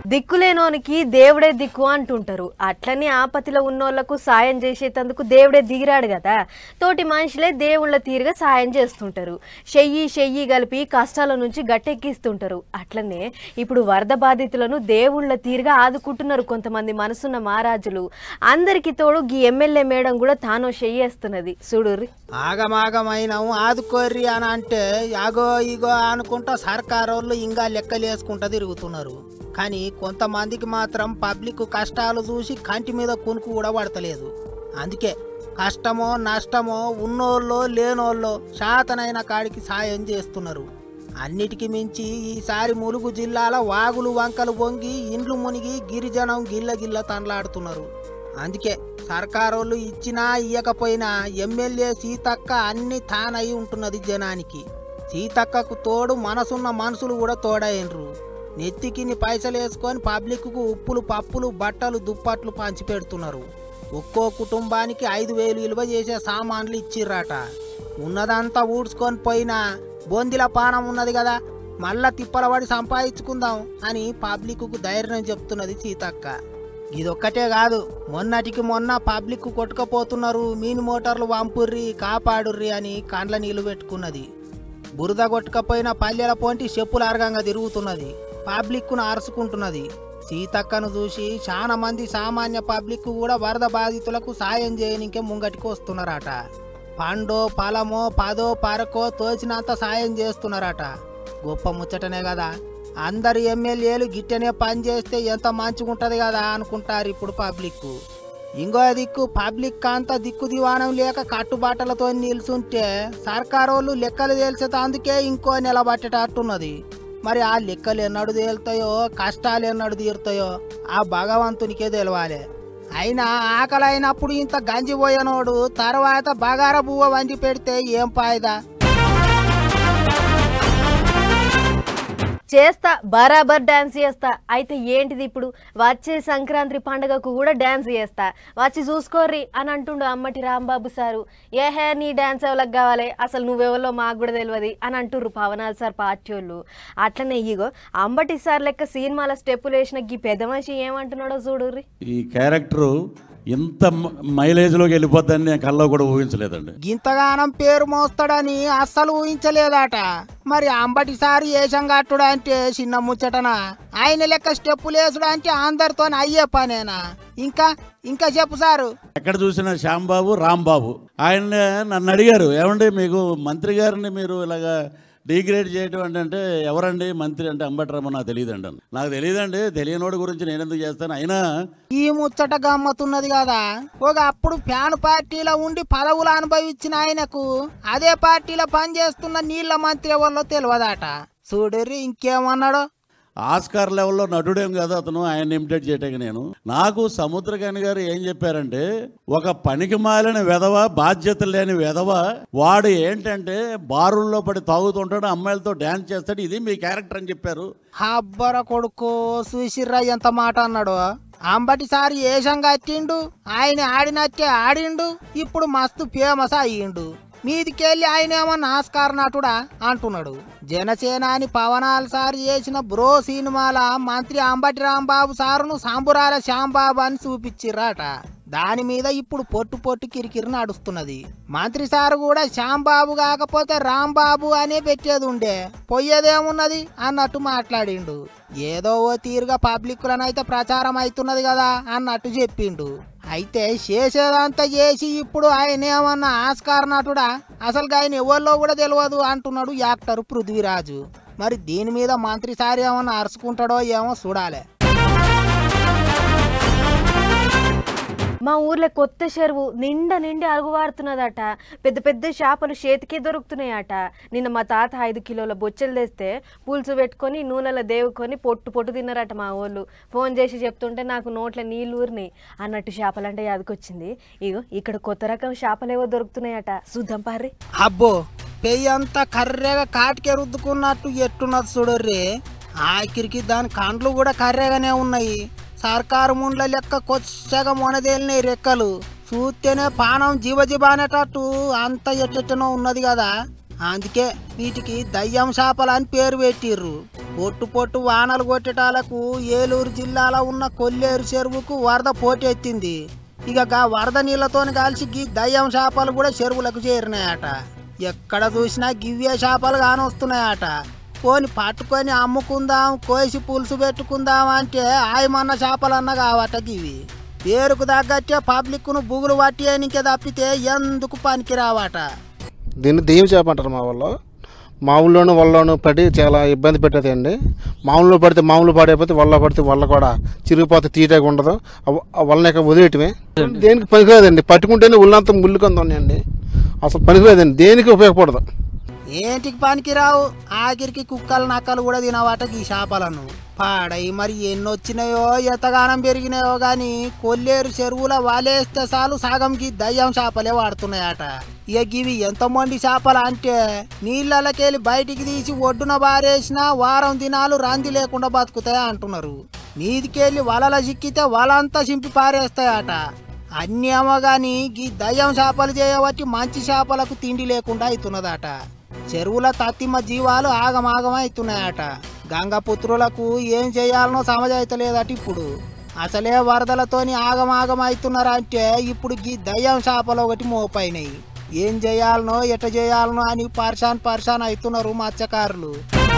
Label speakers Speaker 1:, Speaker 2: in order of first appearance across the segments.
Speaker 1: దిక్కులేనోనికి దేవుడే దిక్కు అంటుంటారు అట్లనే ఆపతిలో ఉన్నోళ్లకు సాయం చేసేటందుకు దేవుడే దిగిరాడు కదా తోటి మనుషులే దేవుళ్ళ తీరుగా సాయం చేస్తుంటారు చెయ్యి చెయ్యి కలిపి కష్టాల నుంచి గట్టెక్కిస్తుంటారు అట్లనే ఇప్పుడు వరద బాధితులను దేవుళ్ళ తీరుగా ఆదుకుంటున్నారు కొంతమంది మనసున్న మహారాజులు అందరికి తోడు గీ ఎమ్మెల్యే మేడం కూడా తాను చెయ్యేస్తున్నది చూడుర్రి
Speaker 2: ఆగమాగమైనాము ఆదుకోర్రి అని అంటే యాగో ఇగో అనుకుంటా సర్కారోళ్ళు ఇంకా లెక్కలేసుకుంటా తిరుగుతున్నారు కానీ కొంతమందికి మాత్రం పబ్లిక్ కష్టాలు చూసి కంటి మీద కొనుక్కు కూడా పడతలేదు అందుకే కష్టమో నష్టమో ఉన్నోళ్ళో లేనోళ్ళో శాతనైన కాడికి సాయం చేస్తున్నారు అన్నిటికీ మించి ఈసారి ములుగు జిల్లాల వాగులు వంకలు పొంగి ఇండ్లు మునిగి గిరిజనం గిల్ల గిల్ల తండ్లాడుతున్నారు అందుకే సర్కారోళ్ళు ఇచ్చినా ఇయ్యకపోయినా ఎమ్మెల్యే సీతక్క అన్ని తానయి ఉంటున్నది జనానికి సీతక్కకు తోడు మనసున్న మనుషులు కూడా తోడైనరు నెత్తికిని పైసలు వేసుకొని పబ్లిక్కు ఉప్పులు పప్పులు బట్టలు దుప్పట్లు పంచి పెడుతున్నారు ఒక్కో కుటుంబానికి ఐదు వేలు విలువ చేసే సామాన్లు ఇచ్చిర్రాట ఉన్నదంతా ఊడ్చుకొని పోయినా బొందిల పానం ఉన్నది కదా మళ్ళా తిప్పలబడి సంపాదించుకుందాం అని పబ్లిక్కు ధైర్యం చెప్తున్నది సీతక్క ఇదొక్కటే కాదు మొన్నటికి మొన్న పబ్లిక్ కొట్టుకపోతున్నారు మీని మోటార్లు వంపుర్రి కాపాడుర్రి అని కండ్ల నీళ్లు పెట్టుకున్నది బురద కొట్టుకపోయిన పల్లెల పోంటి చెప్పులు అరగంగా తిరుగుతున్నది పబ్లిక్ను అరుచుకుంటున్నది సీతక్కను చూసి చాలా మంది సామాన్య పబ్లిక్ కూడా వరద బాధితులకు సాయం చేయనికే ముంగటికి వస్తున్నారట పండో ఫలమో పదో పరకో తోచినంత సాయం చేస్తున్నారట గొప్ప ముచ్చటనే కదా అందరు ఎమ్మెల్యేలు గిట్టనే పని చేస్తే ఎంత మంచిగుంటది కదా అనుకుంటారు ఇప్పుడు పబ్లిక్ ఇంకో దిక్కు పబ్లిక్ అంతా దిక్కు దివాణం లేక కట్టుబాటలతో నిల్చుంటే సర్కారోళ్ళు లెక్కలు తేల్చేటందుకే ఇంకో నిలబట్టేటట్టున్నది మరి ఆ లెక్కలు ఎన్నడు తేలుతాయో కష్టాలు ఎన్నడు తీరుతాయో ఆ భగవంతునికే తెలవాలి అయినా ఆకలి అయినప్పుడు ఇంత గంజి పోయనోడు తర్వాత బగార బువ్వ వండి పెడితే ఏం ఫాయిదా
Speaker 1: చేస్తా బరాబర్ డాన్స్ చేస్తా అయితే ఏంటిది ఇప్పుడు వచ్చే సంక్రాంతి పండుగకు కూడా డాన్స్ చేస్తా వచ్చి చూసుకోర్రి అని అంటుండు అమ్మటి రాంబాబు సారు ఏహే నీ డాన్స్ ఎవరికి కావాలి అసలు నువ్వెవరో మాకు కూడా తెలియదు అని అంటుర్రు పవనాల్ సార్ పార్టీ వాళ్ళు అట్లనే ఇగో అంబటి సార్ లెక్క సినిమాల స్టెప్పులు వేసిన గీ పెద్ద మనిషి ఏమంటున్నాడో చూడుర్రి
Speaker 3: ఈ క్యారెక్టరు ఇంత మ- మైలేజ్లోకి వెళ్ళిపోద్దని నేను కల్లో కూడా ఊహించలేదండి
Speaker 2: గింతగానం పేరు మోస్తాడని అస్సలు ఊహించలేదట మరి అంబటి సారి ఏషం కట్టుడు అంటే చిన్న ముచ్చటనా ఆయన లెక్క స్టెప్పులు వేసుడు అంటే అందరితో అయ్యే పనేనా ఇంకా ఇంకా చెప్పు సారు
Speaker 3: ఎక్కడ చూసిన శ్యాంబాబు రాంబాబు ఆయన నన్ను అడిగారు ఏమండి మీకు మంత్రి గారిని మీరు ఇలాగా డిగ్రేడ్ చేయటం అంటే అంటే ఎవరండి మంత్రి అంటే అంబట్రామ నాకు తెలియదండి అన్న. నాకు తెలియదండి తెలియనోడి గురించి నేను ఎందుకు చేస్తాను అయినా
Speaker 2: ఈ ముచ్చట గమ్మతున్నది కదా ఒక అప్పుడు ఫ్యాన్ పార్టీలో ఉండి పదవులు అనుభవించిన ఆయనకు అదే పార్టీలో పనిచేస్తున్న నీళ్ల మంత్రి ఎవరిలో తెలియదట చూడరి ఇంకేమన్నాడు
Speaker 3: ఆస్కార్ లెవెల్లో నటుడేం కాదు అతను ఆయన ఇమిటేట్ చేయటానికి నేను నాకు సముద్రకాని గారు ఏం చెప్పారంటే ఒక పనికి మాలిన వెధవ బాధ్యత లేని వెధవ వాడు ఏంటంటే బారుల్లో పడి తాగుతుంటాడు అమ్మాయిలతో డ్యాన్స్ చేస్తాడు ఇది మీ క్యారెక్టర్ అని చెప్పారు
Speaker 2: అబ్బర కొడుకు చూసిర్రా ఎంత మాట అన్నాడు అంబటి సారి ఏషం కట్టిండు ఆయన ఆడినట్టే ఆడిండు ఇప్పుడు మస్తు ఫేమస్ అయ్యిండు మీదికెళ్ళి ఆయన ఏమన్నా ఆస్కార్ నటుడా అంటున్నాడు జనసేనాని పవనాలు సార్ చేసిన బ్రో సినిమాల మంత్రి అంబటి రాంబాబు సారును సాంబురాల శ్యాంబాబు అని చూపించిర్రాట దాని మీద ఇప్పుడు పొట్టు పొట్టు కిరికిరి నడుస్తున్నది మంత్రి సార్ కూడా శ్యాంబాబు కాకపోతే రాంబాబు అనే పెట్టేది ఉండే పోయేదేమున్నది అన్నట్టు మాట్లాడిండు ఏదో ఓ తీరుగా పబ్లిక్లనైతే ప్రచారం అవుతున్నది కదా అన్నట్టు చెప్పిండు అయితే చేసేదంతా చేసి ఇప్పుడు ఆయన ఏమన్నా ఆస్కార్ నటుడా అసలు ఆయన ఎవరిలో కూడా తెలియదు అంటున్నాడు యాక్టర్ పృథ్వీరాజు మరి దీని మీద మంత్రి సార్ ఏమన్నా అరుచుకుంటాడో ఏమో చూడాలి
Speaker 1: మా ఊర్లో కొత్త చెరువు నిండా నిండి అరుగువారుతున్నదట పెద్ద పెద్ద చేపలు చేతికే దొరుకుతున్నాయట నిన్న మా తాత ఐదు కిలోల బొచ్చెలు తెస్తే పులుసు పెట్టుకొని నూనెలో దేవుకొని పొట్టు పొట్టు తిన్నారట మా వాళ్ళు ఫోన్ చేసి చెప్తుంటే నాకు నోట్ల నీళ్ళు ఊరినాయి అన్నట్టు చేపలంటే యాదకొచ్చింది ఇగో ఇక్కడ కొత్త రకం చేపలేవో దొరుకుతున్నాయట చూద్దాం పారి
Speaker 2: అబ్బో పెయ్యి అంతా కర్రెగా కాటికే రుద్దుకున్నట్టు ఎట్టున్నది చూడర్రి ఆఖరికి దాని కండ్లు కూడా కర్రెగానే ఉన్నాయి సర్కారు ముండ్ల లెక్క కొచ్చగా మొనదేలినాయి రెక్కలు చూస్తేనే పానం జీవజీవ అనేటట్టు అంత ఎట్టెట్టనో ఉన్నది కదా అందుకే వీటికి దయ్యం చేపలు అని పేరు పెట్టిర్రు పొట్టు పొట్టు వానలు కొట్టేటాలకు ఏలూరు జిల్లాలో ఉన్న కొల్లేరు చెరువుకు వరద పోటెత్తింది ఇక గా వరద నీళ్లతోని కలిసి గీ దయ్యం చేపలు కూడా చెరువులకు చేరినాయట ఎక్కడ చూసినా గివ్వే చేపలు కానొస్తున్నాయట పోని పట్టుకొని అమ్ముకుందాం కోసి పులుసు పెట్టుకుందాం అంటే ఆయమన్న చేపలన్న కావట గివి పేరుకు తగ్గట్టే పబ్లిక్ను బుగులు పట్టేనికే తప్పితే ఎందుకు పనికి రావట
Speaker 4: దీన్ని దెయ్యం చేప అంటారు మా వాళ్ళు మామూలులోను వల్లోను పడి చాలా ఇబ్బంది పెట్టేది అండి మామూలులో పడితే మామూలు పడైపోతే వల్ల పడితే వల్ల కూడా చిరిగిపోతే తీయటగా ఉండదు ఆ- ఆ వలన ఇక వదిలేయటమే దేనికి పనికిరాదండి పట్టుకుంటేనే ఉల్లంతా ముళ్ళు కింద ఉన్నాయండి అసలు పనికిరాదండి దేనికి ఉపయోగపడదు
Speaker 2: ఏంటికి పనికిరావు ఆఖరికి కుక్కలు నక్కలు కూడా తినవాట ఈ చేపలను పాడై మరి ఎన్ని వచ్చినాయో ఎంతగానం పెరిగినాయో గాని కొల్లేరు చెరువుల వాలేస్తే చాలు సగంకి దయ్యం చేపలే వాడుతున్నాయట ఇక గివి ఎంత మంది చేపలు అంటే నీళ్ళకెళ్ళి బయటికి తీసి ఒడ్డున బారేసినా వారం దినాలు రంది లేకుండా బతుకుతాయి అంటున్నారు మీదికెళ్ళి వలల చిక్కితే వలంతా చింపి పారేస్తాయట అన్ని ఏమో గాని గీ దయ్యం చేపలు చేయబట్టి మంచి చేపలకు తిండి లేకుండా అవుతున్నదట చెరువుల తత్తిమ జీవాలు ఆగమాగం అవుతున్నాయట గంగపుత్రులకు ఏం చేయాలనో సమజైతలేదట ఇప్పుడు అసలే వరదలతోని ఆగమాగం అవుతున్నారంటే ఇప్పుడు గీ దయ్యం చేపలు ఒకటి మోపైనాయి ఏం చేయాలనో ఎట చేయాలనో అని పర్షాన్ పర్షాన్ అవుతున్నారు మత్స్యకారులు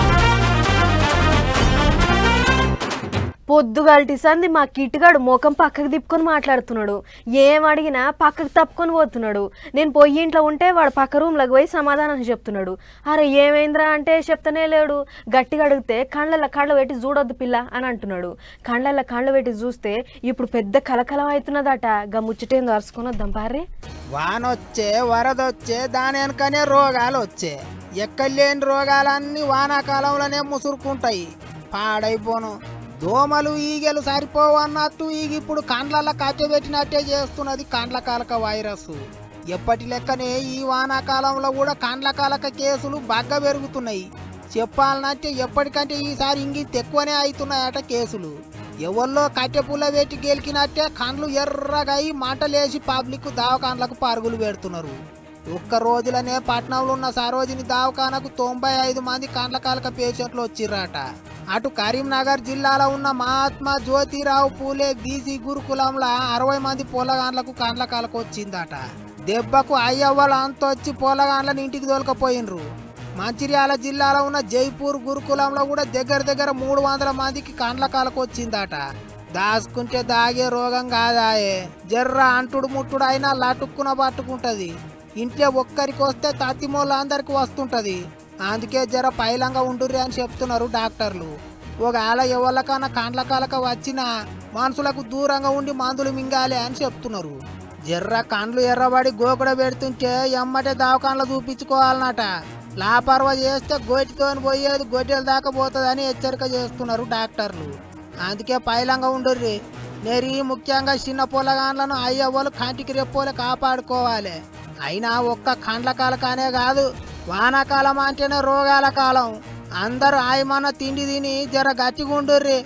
Speaker 1: పొద్దుగాల్టి సంది మా కిట్టుగాడు ముఖం పక్కకు తిప్పుకొని మాట్లాడుతున్నాడు ఏం అడిగినా పక్కకు తప్పుకొని పోతున్నాడు నేను పొయ్యి ఇంట్లో ఉంటే వాడు పక్క రూమ్లోకి పోయి సమాధానం చెప్తున్నాడు అరే ఏమైందిరా అంటే చెప్తానే లేడు గట్టిగా అడిగితే కళ్ళల్లో కళ్ళు పెట్టి చూడొద్దు పిల్ల అని అంటున్నాడు కళ్ళల్లో కళ్ళు పెట్టి చూస్తే ఇప్పుడు పెద్ద కలకలం అవుతున్నదట గా ముచ్చటేం దర్చుకొని వద్దాం పారే
Speaker 2: వానొచ్చే వరదొచ్చే దాని వెనకనే రోగాలు వచ్చే ఎక్కలేని రోగాలన్నీ వానాకాలంలోనే ముసురుకుంటాయి పాడైపోను దోమలు ఈగలు సరిపోవన్నట్టు ఈగ ఇప్పుడు కండ్లల్లో కట్టెబెట్టినట్టే చేస్తున్నది కండ్ల కాలక వైరస్ ఎప్పటి లెక్కనే ఈ వానాకాలంలో కూడా కండ్ల కాలక కేసులు బాగా పెరుగుతున్నాయి చెప్పాలనంటే ఎప్పటికంటే ఈసారి ఇంగిత ఎక్కువనే అవుతున్నాయట కేసులు ఎవరిలో కట్టెపుల్ల పెట్టి గెలికినట్టే కండ్లు ఎర్రగా అయి మంటలేసి పబ్లిక్ దవాఖాన్లకు పరుగులు పెడుతున్నారు ఒక్క రోజులనే పట్నంలో ఉన్న సరోజిని దవాఖానకు తొంభై ఐదు మంది కండ్ల కాలక పేషెంట్లు వచ్చిర్రట అటు కరీంనగర్ జిల్లాలో ఉన్న మహాత్మా జ్యోతిరావు పూలే బీసీ గురుకులంలో అరవై మంది పొలగాండ్లకు కండ్ల కాలకు వచ్చిందట దెబ్బకు అయ్యవ్వలు అంత వచ్చి పొలగాండ్లను ఇంటికి దొలకపోయినరు మంచిర్యాల జిల్లాలో ఉన్న జైపూర్ గురుకులంలో కూడా దగ్గర దగ్గర మూడు వందల మందికి కండ్ల కాలకు వచ్చిందట దాచుకుంటే దాగే రోగం కాదాయే జర్ర అంటుడు ముట్టుడు అయినా లటుక్కున పట్టుకుంటది ఇంట్లో ఒక్కరికి వస్తే తత్తిమూల అందరికి వస్తుంటది అందుకే జర పైలంగా ఉండుర్రి అని చెప్తున్నారు డాక్టర్లు ఒకవేళ ఎవరికన్నా కండ్ల కాలక వచ్చినా మనుషులకు దూరంగా ఉండి మందులు మింగాలి అని చెప్తున్నారు జర్ర కండ్లు ఎర్రబడి గోకుడ పెడుతుంటే ఎమ్మటే దవాఖానలో చూపించుకోవాలన్నట లాపర్వ చేస్తే గోటితోని పోయేది గొడ్డెల దాకా పోతుందని హెచ్చరిక చేస్తున్నారు డాక్టర్లు అందుకే పైలంగా ఉండుర్రి నెరి ముఖ్యంగా చిన్న పొలగాన్లను అయ్యవ్వలు కంటికి రెప్పోలే కాపాడుకోవాలి అయినా ఒక్క కండ్ల కాలకానే కాదు వానాకాలం అంటేనే రోగాల కాలం అందరూ ఆయమన్న తిండి తిని జర గట్టిగా ఉండుర్రి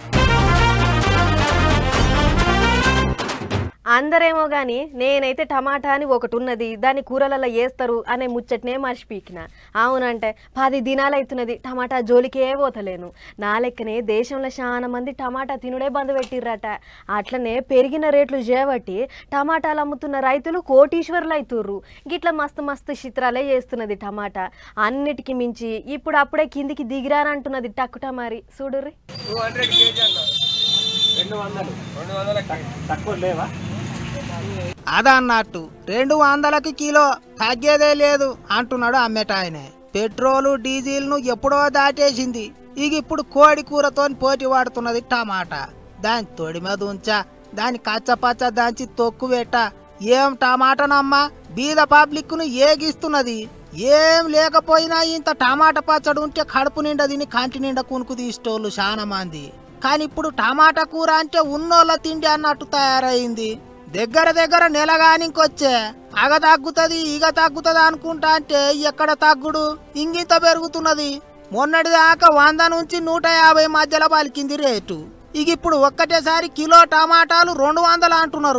Speaker 1: అందరేమో కానీ నేనైతే టమాటా అని ఒకటి ఉన్నది దాన్ని కూరలలో వేస్తారు అనే ముచ్చటనే మర్చిపీకిన అవునంటే పది దినాలు అవుతున్నది టమాటా జోలికే పోతలేను నా లెక్కనే దేశంలో చాలా మంది టమాటా తినుడే బంద్ పెట్టిర్రట అట్లనే పెరిగిన రేట్లు చేయబట్టి టమాటాలు అమ్ముతున్న రైతులు కోటీశ్వరులు అవుతుర్రు గిట్ల మస్తు మస్తు చిత్రాలే చేస్తున్నది టమాటా అన్నిటికి మించి ఇప్పుడు అప్పుడే కిందికి దిగిరానంటున్నది టక్కుటా మరి చూడుర్రి
Speaker 5: టూ హండ్రెడ్ కేజీ అన్న రెండు వందలు రెండు వందల తక్కువ లేవా
Speaker 2: అదన్నట్టు రెండు వందలకి కిలో తగ్గేదే లేదు అంటున్నాడు అమ్మేటాయనే పెట్రోలు డీజిల్ ను ఎప్పుడో దాటేసింది ఇక ఇప్పుడు కోడి కూరతో పోటీ వాడుతున్నది టమాటా దాని తొడి మీద ఉంచా దాని కచ్చపచ్చ దాంచి తొక్కు పెట్ట ఏం టమాటానమ్మా బీద పబ్లిక్ ను ఏగిస్తున్నది ఏం లేకపోయినా ఇంత టమాటా పచ్చడి ఉంటే కడుపు నిండా తిని కంటి నిండా కునుకు తీసేటోళ్ళు చాలా మంది కానీ ఇప్పుడు టమాటా కూర అంటే ఉన్నోళ్ళ తిండి అన్నట్టు తయారైంది దగ్గర దగ్గర నెలగానికొచ్చే అగ తగ్గుతుంది ఇగ తగ్గుతుంది అనుకుంటా అంటే ఎక్కడ తగ్గుడు ఇంగింత పెరుగుతున్నది మొన్నటి దాకా వంద నుంచి నూట యాభై మధ్యలో పలికింది రేటు ఇక ఇప్పుడు ఒక్కటేసారి కిలో టమాటాలు రెండు వందలు అంటున్నారు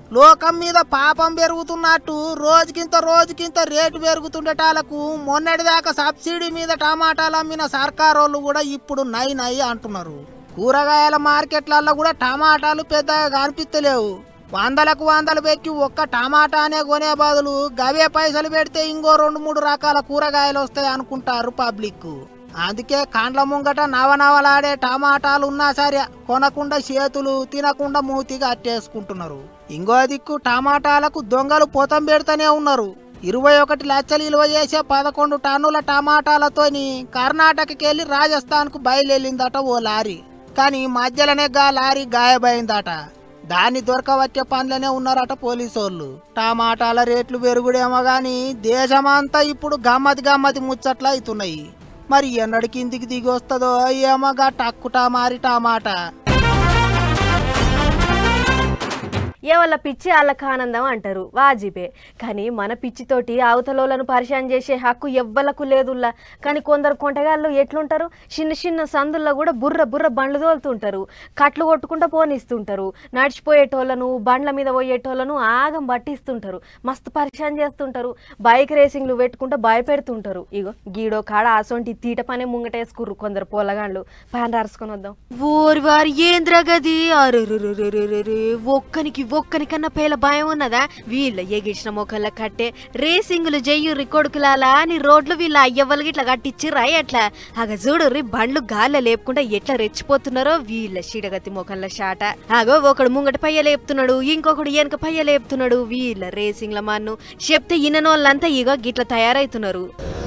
Speaker 2: లోకం మీద పాపం పెరుగుతున్నట్టు రోజుకింత రోజుకింత రేటు పెరుగుతుండేటాలకు మొన్నటిదాకా సబ్సిడీ మీద టమాటాలు అమ్మిన సర్కారోళ్ళు కూడా ఇప్పుడు నై నై అంటున్నారు కూరగాయల మార్కెట్లలో కూడా టమాటాలు పెద్దగా కనిపిస్తలేవు వందలకు వందలు పెట్టి ఒక్క టమాటానే కొనే బదులు గవే పైసలు పెడితే ఇంకో రెండు మూడు రకాల కూరగాయలు వస్తాయి అనుకుంటారు పబ్లిక్ అందుకే కండ్ల ముంగట నవనవలాడే టమాటాలు ఉన్నా సరే కొనకుండా చేతులు తినకుండా మూతిగా అట్టేసుకుంటున్నారు ఇంకో దిక్కు టమాటాలకు దొంగలు పొతం పెడుతూనే ఉన్నారు ఇరవై ఒకటి లక్షలు విలువ చేసే పదకొండు టన్నుల టమాటాలతోని కర్ణాటకకి వెళ్ళి రాజస్థాన్కు బయలుదేరిందట ఓ లారీ కానీ మధ్యలోనే గా లారీ గాయబైందట దాన్ని దొరకవచ్చే పనులనే ఉన్నారట పోలీసోళ్ళు టమాటాల రేట్లు పెరుగుడేమో గాని దేశమంతా ఇప్పుడు గమ్మతి గమ్మతి ముచ్చట్లు అవుతున్నాయి మరి ఎన్నడి కిందికి దిగి వస్తుందో ఏమోగా టక్కుటా మారి టమాటా
Speaker 1: ఏ వాళ్ళ పిచ్చి వాళ్ళకి ఆనందం అంటారు వాజిబే కానీ మన పిచ్చితోటి అవతలోలను పరిచయం చేసే హక్కు ఎవ్వలకు లేదుల్లా కానీ కొందరు కొంటగాళ్ళు ఎట్లుంటారు చిన్న చిన్న సందుల్లో కూడా బుర్ర బుర్ర బండ్లు తోలుతుంటారు కట్లు కొట్టుకుంటూ పోనిస్తుంటారు నడిచిపోయేటోళ్ళను బండ్ల మీద పోయేటోళ్ళను ఆగం పట్టిస్తుంటారు మస్తు పరిచయం చేస్తుంటారు బైక్ రేసింగ్లు పెట్టుకుంటూ భయపెడుతుంటారు ఇగో గీడో కాడ అసొంటి తీట పనే ముంగటేసుకుర్రు కొందరు పొలగాండ్లు ప్యాన్ రాసుకొని వద్దాం ఓరి వారి ఏంద్రగది అరెరెరెరెరెరె. ఒక్కనికి ఒక్కనికన్నా పేల భయం ఉన్నదా వీళ్ళ ఎగిసిన మొక్కల కట్టే రేసింగులు జయ్యుర్రి కొడుకులాలా అని రోడ్లు వీళ్ళ అయ్యవ్వలకి ఇట్లా కట్టిచ్చిర్రా ఎట్లా అగ చూడుర్రి బండ్లు గాల్లో లేపుకుంటా ఎట్లా రెచ్చిపోతున్నారో వీళ్ళ షిడగతి మొక్కల షాట అగో ఒకడు ముంగట పయ్య లేపుతున్నాడు ఇంకొకడు వెనక పయ్య లేపుతున్నాడు వీళ్ళ రేసింగ్ల మన్ను చెప్తే ఇన్ననోళ్ళంతా ఇగో గిట్ల తయారైతున్నారు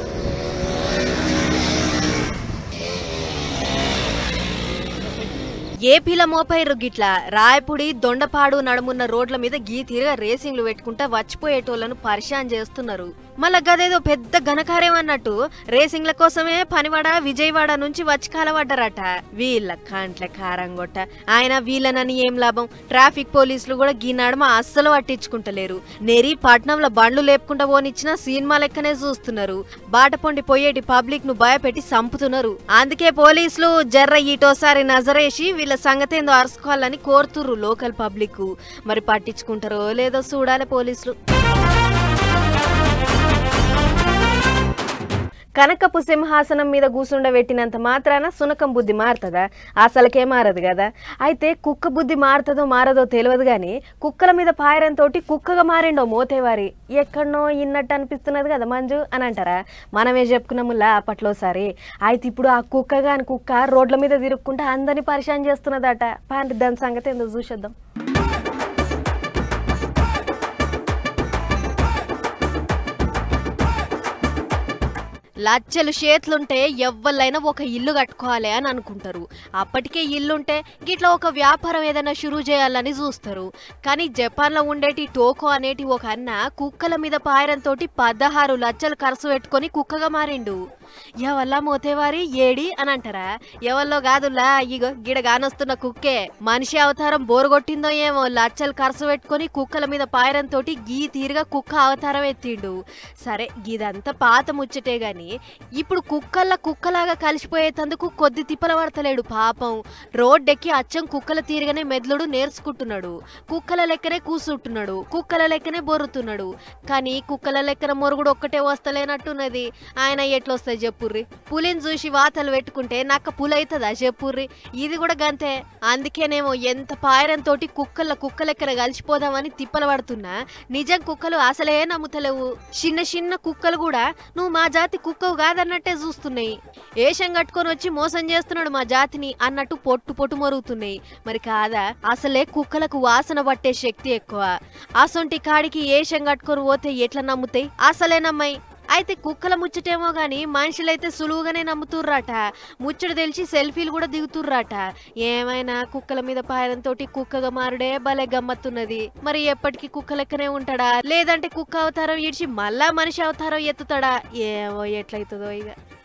Speaker 1: ఏపీల మోపైర్రు గిట్ల రాయపుడి దొండపాడు నడుమున్న రోడ్ల మీద గీ తీరుగా రేసింగ్లు పెట్టుకుంటా వచ్చిపోయేటోళ్లను పరిశాన్ చేస్తున్నారు మళ్ళా గదేదో పెద్ద ఘనకార్యం అన్నట్టు రేసింగ్ల కోసమే పనివాడ విజయవాడ నుంచి వచ్చి కాలవడ్డరట వీళ్ళ కంట్ల కారంగొట్ట ఆయన వీళ్ళనని ఏం లాభం ట్రాఫిక్ పోలీసులు కూడా గీ నడమ అస్సలు పట్టించుకుంటలేరు నెరి పట్నంలో బండ్లు లేపుకుంటా పోనిచ్చిన సినిమా లెక్కనే చూస్తున్నారు బాటపొండి పోయేటి పబ్లిక్ ను భయపెట్టి సంపుతున్నారు అందుకే పోలీసులు జర్ర ఈటోసారి నజరేసి వీళ్ళ సంగతి ఏందో అరుసుకోవాలని కోరుతుర్రు లోకల్ పబ్లిక్ మరి పట్టించుకుంటారో లేదో చూడాలి పోలీసులు కనకపు సింహాసనం మీద కూసుండబెట్టినంత మాత్రాన సునకం బుద్ధి మారుతుందా అసలుకే మారదు కదా అయితే కుక్క బుద్ధి మారుతుందో మారదో తెలియదు కానీ కుక్కల మీద పాయరంతో కుక్కగా మారిండో మోతేవారి ఎక్కడనో ఇన్నట్టు అనిపిస్తున్నది కదా మంజు అని అంటారా మనమే చెప్పుకున్నాములా అప్పట్లోసారి అయితే ఇప్పుడు ఆ కుక్క కాని కుక్క రోడ్ల మీద తిరుక్కుంటే అందరినీ పరిశాన్ చేస్తున్నదట పాండి దాని సంగతి ఏందో చూసేద్దాం లచ్చలు చేతులుంటే ఎవ్వలైనా ఒక ఇల్లు కట్టుకోవాలి అని అనుకుంటారు అప్పటికే ఇల్లుంటే గిట్లా ఒక వ్యాపారం ఏదైనా షురూ చేయాలని చూస్తారు కానీ జపాన్లో ఉండేటి టోకో అనేటి ఒక అన్న కుక్కల మీద పాయరంతో పదహారు లచ్చలు ఖర్చు పెట్టుకొని కుక్కగా మారిండు ఎవల్లా మోతేవారి ఏడి అని అంటారా ఎవల్లో కాదులా ఇగో గిడ గానొస్తున్న కుక్కే మనిషి అవతారం బోరుగొట్టిందో ఏమో లచ్చలు ఖర్చు పెట్టుకొని కుక్కల మీద పాయరంతో గీ తీరుగా కుక్క అవతారం ఎత్తిండు సరే గిదంతా పాత ముచ్చటే గాని ఇప్పుడు కుక్కల్లా కుక్కలాగా కలిసిపోయేటందుకు కొద్ది తిప్పల పడతలేడు పాపం రోడ్డెక్కి అచ్చం కుక్కల తీరుగానే మెదలుడు నేర్చుకుంటున్నాడు కుక్కల లెక్కనే కూసుంటున్నాడు కుక్కల లెక్కనే బొరుతున్నాడు కానీ కుక్కల లెక్కన మొరుగుడు ఒక్కటే వస్తలేనట్టున్నది ఆయన ఎట్లొస్తాయి చెప్పుర్రి పులిని చూసి వాతలు పెట్టుకుంటే నక్క పులి అవుతుందా చెప్పుర్రి ఇది కూడా గంతే అందుకేనేమో ఎంత పాయరంతో కుక్కల కుక్క లెక్కన కలిసిపోదామని తిప్పలు పడుతున్నా నిజం కుక్కలు అసలే నమ్ముతలేవు చిన్న చిన్న కుక్కలు కూడా నువ్వు మా జాతి కుక్కవు కాదన్నట్టే చూస్తున్నాయి ఏషం కట్టుకొని వచ్చి మోసం చేస్తున్నాడు మా జాతిని అన్నట్టు పొట్టు పొట్టు మరుగుతున్నాయి మరి కాదా అసలే కుక్కలకు వాసన పట్టే శక్తి ఎక్కువ అసొంటి కాడికి ఏషం కట్టుకొని పోతే ఎట్లా నమ్ముతాయి అసలే నమ్మాయి అయితే కుక్కల ముచ్చటేమో గాని మనుషులైతే సులువుగానే నమ్ముతుర్రాట ముచ్చట తెలిసి సెల్ఫీలు కూడా దిగుతుర్రాట ఏమైనా కుక్కల మీద పాయరంతో కుక్కగా మారుడే భలే గమ్మత్తున్నది మరి ఎప్పటికీ కుక్క లెక్కనే ఉంటాడా లేదంటే కుక్క అవతారం ఇడిచి మళ్ళా మనిషి అవతారం ఎత్తుతాడా ఏమో ఎట్లయితుందో ఇక